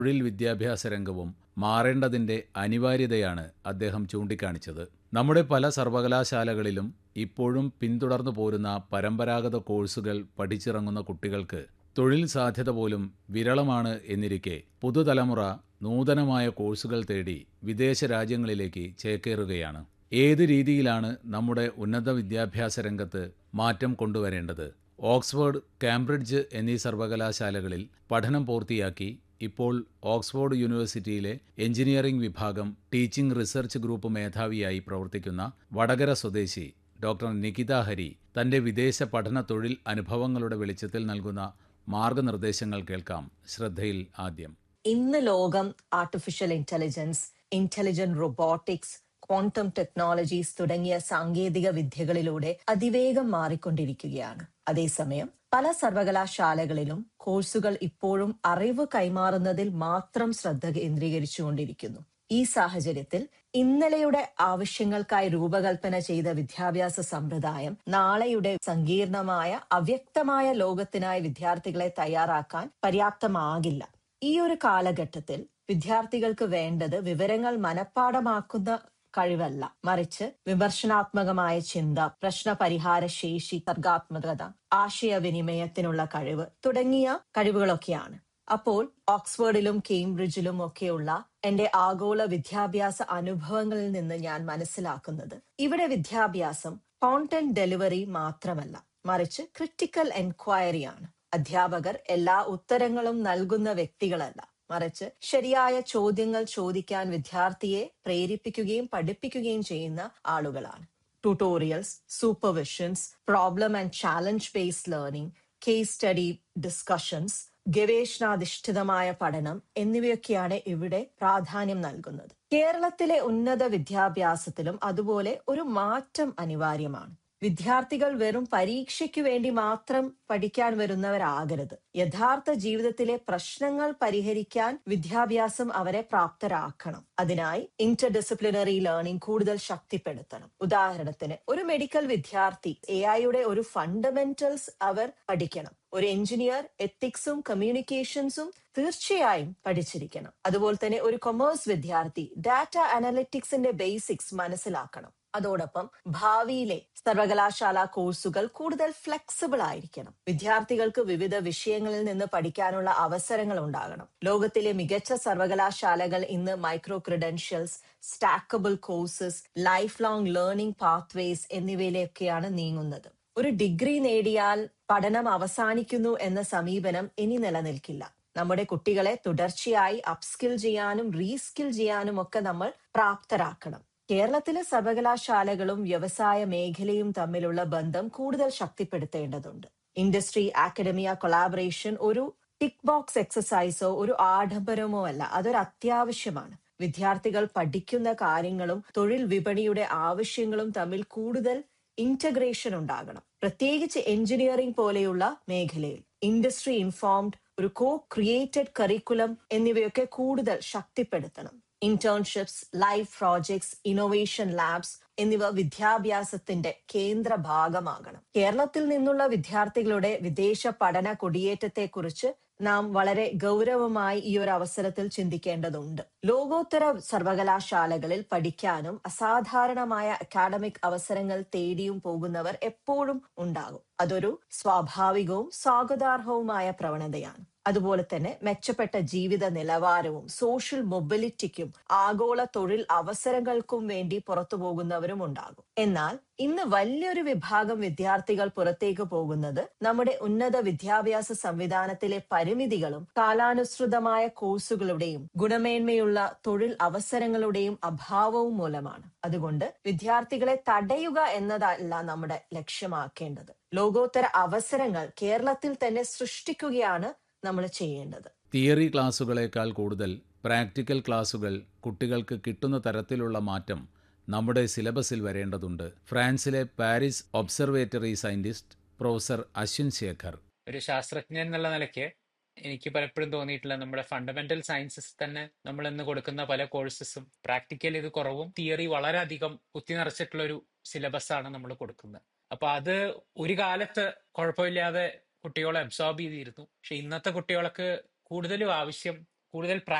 തൊഴിൽ വിദ്യാഭ്യാസ രംഗവും മാറേണ്ടതിന്റെ അനിവാര്യതയാണ് അദ്ദേഹം ചൂണ്ടിക്കാണിച്ചത് നമ്മുടെ പല സർവകലാശാലകളിലും ഇപ്പോഴും പിന്തുടർന്നു പോരുന്ന പരമ്പരാഗത കോഴ്സുകൾ പഠിച്ചിറങ്ങുന്ന കുട്ടികൾക്ക് തൊഴിൽ സാധ്യത പോലും വിരളമാണ് എന്നിരിക്കെ പുതുതലമുറ നൂതനമായ കോഴ്സുകൾ തേടി വിദേശ രാജ്യങ്ങളിലേക്ക് ചേക്കേറുകയാണ് ഏത് രീതിയിലാണ് നമ്മുടെ ഉന്നത വിദ്യാഭ്യാസ രംഗത്ത് മാറ്റം കൊണ്ടുവരേണ്ടത് ഓക്സ്ഫോർഡ് കാംബ്രിഡ്ജ് എന്നീ സർവകലാശാലകളിൽ പഠനം പൂർത്തിയാക്കി ഇപ്പോൾ ഓക്സ്ഫോർഡ് യൂണിവേഴ്സിറ്റിയിലെ എഞ്ചിനീയറിംഗ് വിഭാഗം ടീച്ചിംഗ് റിസർച്ച് ഗ്രൂപ്പ് മേധാവിയായി പ്രവർത്തിക്കുന്ന വടകര സ്വദേശി ഡോക്ടർ നികിത ഹരി തന്റെ വിദേശ പഠന തൊഴിൽ അനുഭവങ്ങളുടെ വെളിച്ചത്തിൽ നൽകുന്ന മാർഗനിർദ്ദേശങ്ങൾ കേൾക്കാം ശ്രദ്ധയിൽ ആദ്യം ഇന്ന് ലോകം artificial intelligence intelligent robotics quantum technologies തുടങ്ങിയ സാങ്കേതിക വിദ്യകളിലൂടെ അതിവേഗം മാറിക്കൊണ്ടിരിക്കുകയാണ് അതേസമയം പല സർവകലാശാലകളിലും കോഴ്സുകൾ ഇപ്പോഴും അറിവ് കൈമാറുന്നതിൽ മാത്രം ശ്രദ്ധ കേന്ദ്രീകരിച്ചുകൊണ്ടിരിക്കുന്നു ഈ സാഹചര്യത്തിൽ ഇന്നലെയുടെ ആവശ്യങ്ങൾക്കായി രൂപകൽപ്പന ചെയ്ത വിദ്യാഭ്യാസ സമ്പ്രദായം നാളെയുടെ സങ്കീർണമായ അവ്യക്തമായ ലോകത്തിനായി വിദ്യാർത്ഥികളെ തയ്യാറാക്കാൻ പര്യാപ്തമാകില്ല ഈ ഒരു കാലഘട്ടത്തിൽ വിദ്യാർത്ഥികൾക്ക് വേണ്ടത് വിവരങ്ങൾ മനഃപ്പാടമാക്കുന്ന കഴിവല്ല മറിച്ച് വിമർശനാത്മകമായ ചിന്ത പ്രശ്ന പരിഹാര ശേഷി സർഗാത്മകത ആശയവിനിമയത്തിനുള്ള കഴിവ് തുടങ്ങിയ കഴിവുകളൊക്കെയാണ് അപ്പോൾ ഓക്സ്ഫോർഡിലും കേംബ്രിഡ്ജിലും ഒക്കെയുള്ള എന്റെ ആഗോള വിദ്യാഭ്യാസ അനുഭവങ്ങളിൽ നിന്ന് ഞാൻ മനസ്സിലാക്കുന്നത് ഇവിടെ വിദ്യാഭ്യാസം കോണ്ടന്റ് ഡെലിവറി മാത്രമല്ല മറിച്ച് ക്രിട്ടിക്കൽ എൻക്വയറിയാണ് അധ്യാപകർ എല്ലാ ഉത്തരങ്ങളും നൽകുന്ന വ്യക്തികളല്ല മറിച്ച് ശരിയായ ചോദ്യങ്ങൾ ചോദിക്കാൻ വിദ്യാർത്ഥിയെ പ്രേരിപ്പിക്കുകയും പഠിപ്പിക്കുകയും ചെയ്യുന്ന ആളുകളാണ് tutorials supervisions problem and challenge based learning case study discussions ഗവേഷണാധിഷ്ഠിതമായ പഠനം എന്നിവയൊക്കെയാണ് ഇവിടെ പ്രാധാന്യം നൽകുന്നത് കേരളത്തിലെ ഉന്നത വിദ്യാഭ്യാസത്തിലും അതുപോലെ ഒരു മാറ്റം അനിവാര്യമാണ് വിദ്യാർത്ഥികൾ വെറും പരീക്ഷയ്ക്ക് വേണ്ടി മാത്രം പഠിക്കാൻ വരുന്നവരാകരുത് യഥാർത്ഥ ജീവിതത്തിലെ പ്രശ്നങ്ങൾ പരിഹരിക്കാൻ വിദ്യാഭ്യാസം അവരെ പ്രാപ്തരാക്കണം അതിനായി ഇന്റർ ഡിസിപ്ലിനറി ലേണിംഗ് കൂടുതൽ ശക്തിപ്പെടുത്തണം ഉദാഹരണത്തിന് ഒരു മെഡിക്കൽ വിദ്യാർത്ഥി എ ഐയുടെ ഒരു ഫണ്ടമെന്റൽസ് അവർ പഠിക്കണം ഒരു എഞ്ചിനീയർ എത്തിക്സും കമ്മ്യൂണിക്കേഷൻസും തീർച്ചയായും പഠിച്ചിരിക്കണം അതുപോലെ തന്നെ ഒരു കൊമേഴ്സ് വിദ്യാർത്ഥി ഡാറ്റ അനലിറ്റിക്സിന്റെ ബേസിക്സ് മനസ്സിലാക്കണം അതോടൊപ്പം ഭാവിയിലെ സർവകലാശാല കോഴ്സുകൾ കൂടുതൽ ഫ്ലെക്സിബിൾ ആയിരിക്കണം വിദ്യാർത്ഥികൾക്ക് വിവിധ വിഷയങ്ങളിൽ നിന്ന് പഠിക്കാനുള്ള അവസരങ്ങൾ ഉണ്ടാകണം ലോകത്തിലെ മികച്ച സർവകലാശാലകൾ ഇന്ന് micro credentials stackable courses life long learning pathways എന്നിവയിലേക്കൊക്കെയാണ് നീങ്ങുന്നത് ഒരു ഡിഗ്രി നേടിയാൽ പഠനം അവസാനിക്കുന്നു എന്ന സമീപനം ഇനി നിലനിൽക്കില്ല നമ്മുടെ കുട്ടികളെ തുടർച്ചയായി അപ്സ്കിൽ ചെയ്യാനും റീസ്കിൽ ചെയ്യാനും ഒക്കെ നമ്മൾ പ്രാപ്തരാക്കണം കേരളത്തിലെ സർവകലാശാലകളും വ്യവസായ മേഖലയും തമ്മിലുള്ള ബന്ധം കൂടുതൽ ശക്തിപ്പെടുത്തേണ്ടതുണ്ട് ഇൻഡസ്ട്രി ആക്കഡമിയ കൊളാബറേഷൻ ഒരു ടിക്ക് ബോക്സ് എക്സസൈസോ ഒരു ആഡംബരമോ അല്ല അതൊരു അത്യാവശ്യമാണ് വിദ്യാർത്ഥികൾ പഠിക്കുന്ന കാര്യങ്ങളും തൊഴിൽ വിപണിയുടെ ആവശ്യങ്ങളും തമ്മിൽ കൂടുതൽ ഇന്റഗ്രേഷൻ ഉണ്ടാകണം പ്രത്യേകിച്ച് എഞ്ചിനീയറിംഗ് പോലെയുള്ള മേഖലയിൽ ഇൻഡസ്ട്രി ഇൻഫോംഡ് ഒരു കോ ക്രിയേറ്റഡ് കരിക്കുലം എന്നിവയൊക്കെ കൂടുതൽ ശക്തിപ്പെടുത്തണം internships live projects innovation labs എന്നിവ വിദ്യാഭ്യാസത്തിന്റെ കേന്ദ്ര ഭാഗമാകണം കേരളത്തിൽ നിന്നുള്ള വിദ്യാർത്ഥികളുടെ വിദേശ പഠന കുടിയേറ്റത്തെക്കുറിച്ച് നാം വളരെ ഗൗരവമായി ഈ ഒരു അവസരത്തിൽ ചിന്തിക്കേണ്ടതുണ്ട് ലോകോത്തര സർവകലാശാലകളിൽ പഠിക്കാനും അസാധാരണമായ അക്കാഡമിക് അവസരങ്ങൾ തേടിയും പോകുന്നവർ എപ്പോഴും ഉണ്ടാകും അതൊരു സ്വാഭാവികവും സ്വാഗതാർഹവുമായ പ്രവണതയാണ് അതുപോലെ തന്നെ മെച്ചപ്പെട്ട ജീവിത നിലവാരവും സോഷ്യൽ മൊബിലിറ്റിക്കും ആഗോള തൊഴിൽ അവസരങ്ങൾക്കും വേണ്ടി പുറത്തു പോകുന്നവരും ഉണ്ടാകും എന്നാൽ ഇന്ന് വലിയൊരു വിഭാഗം വിദ്യാർത്ഥികൾ പുറത്തേക്ക് പോകുന്നത് നമ്മുടെ ഉന്നത വിദ്യാഭ്യാസ സംവിധാനത്തിലെ പരിമിതികളും കാലാനുസൃതമായ കോഴ്സുകളുടെയും ഗുണമേന്മയുള്ള തൊഴിൽ അവസരങ്ങളുടെയും അഭാവവും മൂലമാണ് അതുകൊണ്ട് വിദ്യാർത്ഥികളെ തടയുക എന്നതല്ല നമ്മുടെ ലക്ഷ്യമാക്കേണ്ടത് ലോകോത്തര അവസരങ്ങൾ കേരളത്തിൽ തന്നെ സൃഷ്ടിക്കുകയാണ് നമ്മൾ ചെയ്യേണ്ടത് തിയറി ക്ലാസുകളേക്കാൾ കൂടുതൽ പ്രാക്ടിക്കൽ ക്ലാസുകൾ കുട്ടികൾക്ക് കിട്ടുന്ന തരത്തിലുള്ള മാറ്റം നമ്മുടെ സിലബസിൽ വരേണ്ടതുണ്ട് ഫ്രാൻസിലെ Paris observatory scientist professor Ashwin Shekhar ഒരു ശാസ്ത്രജ്ഞൻ എന്നുള്ള നിലയ്ക്ക് എനിക്ക് പലപ്പോഴും തോന്നിയിട്ടുള്ള നമ്മുടെ ഫണ്ടമെന്റൽ സയൻസസ് തന്നെ നമ്മൾ ഇന്ന് കൊടുക്കുന്ന പല കോഴ്സസും പ്രാക്ടിക്കൽ ഇത് കുറവും തിയറി വളരെയധികം കുത്തി നിറച്ചിട്ടുള്ള ഒരു സിലബസ് ആണ് നമ്മൾ കൊടുക്കുന്നത് അപ്പൊ അത് ഒരു കാലത്ത് കുഴപ്പമില്ലാതെ കുട്ടികളെ അബ്സോർബ് ചെയ്തിരുന്നു പക്ഷെ ഇന്നത്തെ കുട്ടികൾക്ക് കൂടുതലും ആവശ്യം കൂടുതൽ